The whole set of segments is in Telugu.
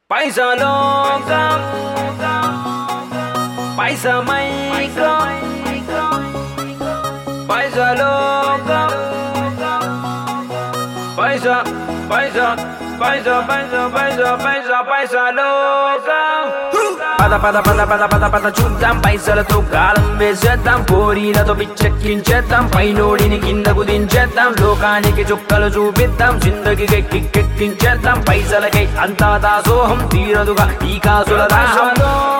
పైసలోకం పైసమైకం పైసలోకం పైసా పైసా పైసా పైసా పైసా పైసా పైసలోకం పద పద పద పద పద పద చూద్దాం పైసలతో కాలం వేసేద్దాం కోరీలతో పిచ్చెక్కించేద్దాం పైనోడిని కిందకు దించేద్దాం లోకానికి చుక్కలు చూపిద్దాం జిందగికి కిక్కెక్కించేద్దాం పైసలకై అంతా దాసోహం తీరదుగా ఈ కాసుల దాసోహం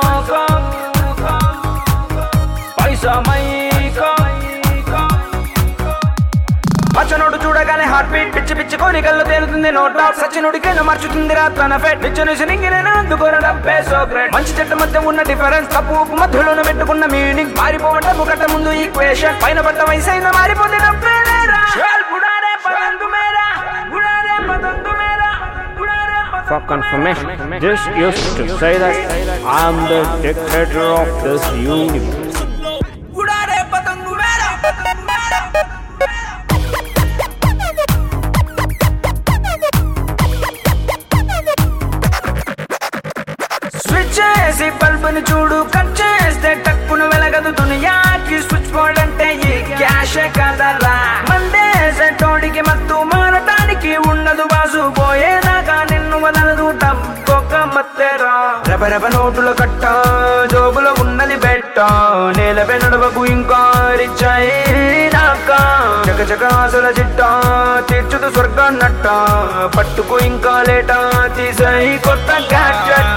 పచ్చనోడు చూడగానే హార్ట్ బీట్ పిచ్చి పిచ్చి కోరికల్లో తేలుతుంది నోట్ ఆఫ్ సచినుడికైనా మార్చుతుంది రా తన ఫెట్ నిచ్చను సినింగిన అందుకోరడం పేసో గ్రేట్ మంచి చెట్టు మధ్య ఉన్న డిఫరెన్స్ తప్పు ఉప్పు మధ్యలోనే పెట్టుకున్న మీనింగ్ మారిపోవటం ఒకట ముందు ఈక్వేషన్ పైన పడ్డ వయసైన మారిపోతే నవ్వేలేరా. షేల్ బుడారే పదందు మేరా, బుడారే పదందు మేరా, బుడారే పదందు For confirmation, this used to say that I am the dictator of this universe. బుడారే పతంగు మేరా, పతంగు మేరా. స్విచ్ చేసి బల్బుని చూడు కట్ చేస్తే టక్కును వెలగదు దునియాకి స్విచ్ బోర్డ్ అంటే ఈ క్యాష్ కదరా మందేసే టోడికి మత్తు మారటానికి ఉండదు బాసు పోయేదాకా నిన్ను వదలదు డబ్బొక్క మత్తెరా రెపరెప నోటుల కట్ట జోబులో ఉన్నది బెట్ట నేలపై నడవకు ఇంకా రిచ్చాయి నాకా చక చక ఆశల చిట్ట తీర్చుదు స్వర్గాన్నట్ట పట్టుకు ఇంకా లేట తీసాయి కొత్త గ్యాడ్జెట్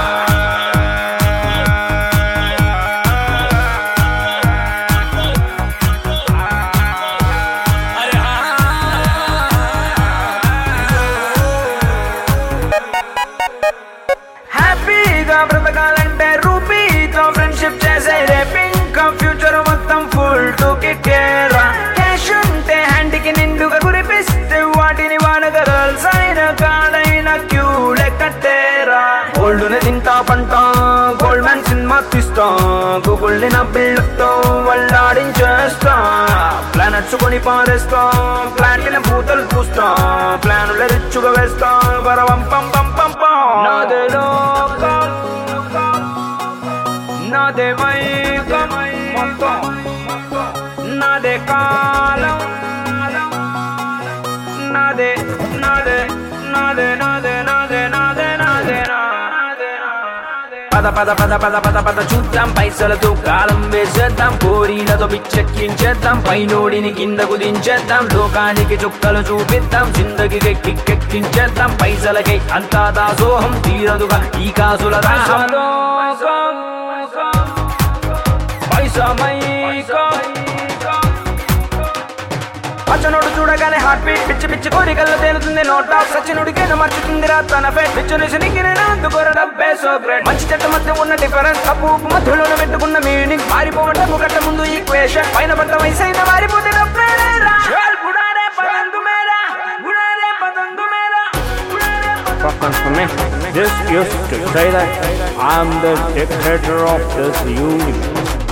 హ్యాపీగా బ్రతకాలంటే రూపీతో ఫ్రెండ్షిప్ చేసే రేపింగ్ ఫ్యూచర్ మొత్తం ఫుల్ టు కిక్కేరా క్యాష్ ఉంటే హ్యాండ్కి నిండుగా కురిపిస్తే వాటిని వానగా గర్ల్స్ అయిన కాడైన క్యూ లెక్కట్టేరా గోల్డ్ ని తింటా పంట గోల్డ్ మ్యాన్ సినిమా తీస్తా గూగుల్ ని నా బిల్లుతో వల్లాడించేస్తా ప్లానెట్స్ కొని పారేస్తా ప్లాంట్ ని పూతలు పూస్తా ప్లానుల రిచ్చుగా వేస్తా పరవం పం పం పం పం నాదే లోకం నాదే మైకం మొత్తం నాదే కాలం నాదే నాదే నాదే నాదే నాదే నాదే నాదే నాదే పద పద పద పద పద పద చూద్దాం పైసలతో కాలం వేసేద్దాం కోరీలతో పిచ్చెక్కించేద్దాం పైనోడిని కిందకు దించేద్దాం లోకానికి చుక్కలు చూపిద్దాం జిందగికి కిక్కెక్కించేద్దాం పైసలకై అంతా దాసోహం తీరదుగా ఈ కాసుల దాసోహం పైసమైకం పచ్చనోడు చూడగానే హార్ట్ బీట్ పిచ్చి పిచ్చి కోరికల్లో తేలుతుంది నోట్ ఆఫ్ సచినుడికైనా మార్చుతుంది రా తన ఫెట్ పిచ్చుని సినింగిన అందుకోరడం పేసో గ్రేట్ మంచి చెట్టు మధ్య ఉన్న డిఫరెన్స్ తప్పు ఉప్పు మధ్యలోనే పెట్టుకున్న మీనింగ్ మారిపోవటం ఒకట ముందు ఈక్వేషన్ పైన పడ్డ వయసైన మారిపోతే నవ్వేలేరా. షేల్ బుడారే పదందు మేరా, బుడారే పదందు మేరా, బుడారే పదందు For confirmation, this used to say that I am the dictator of this universe.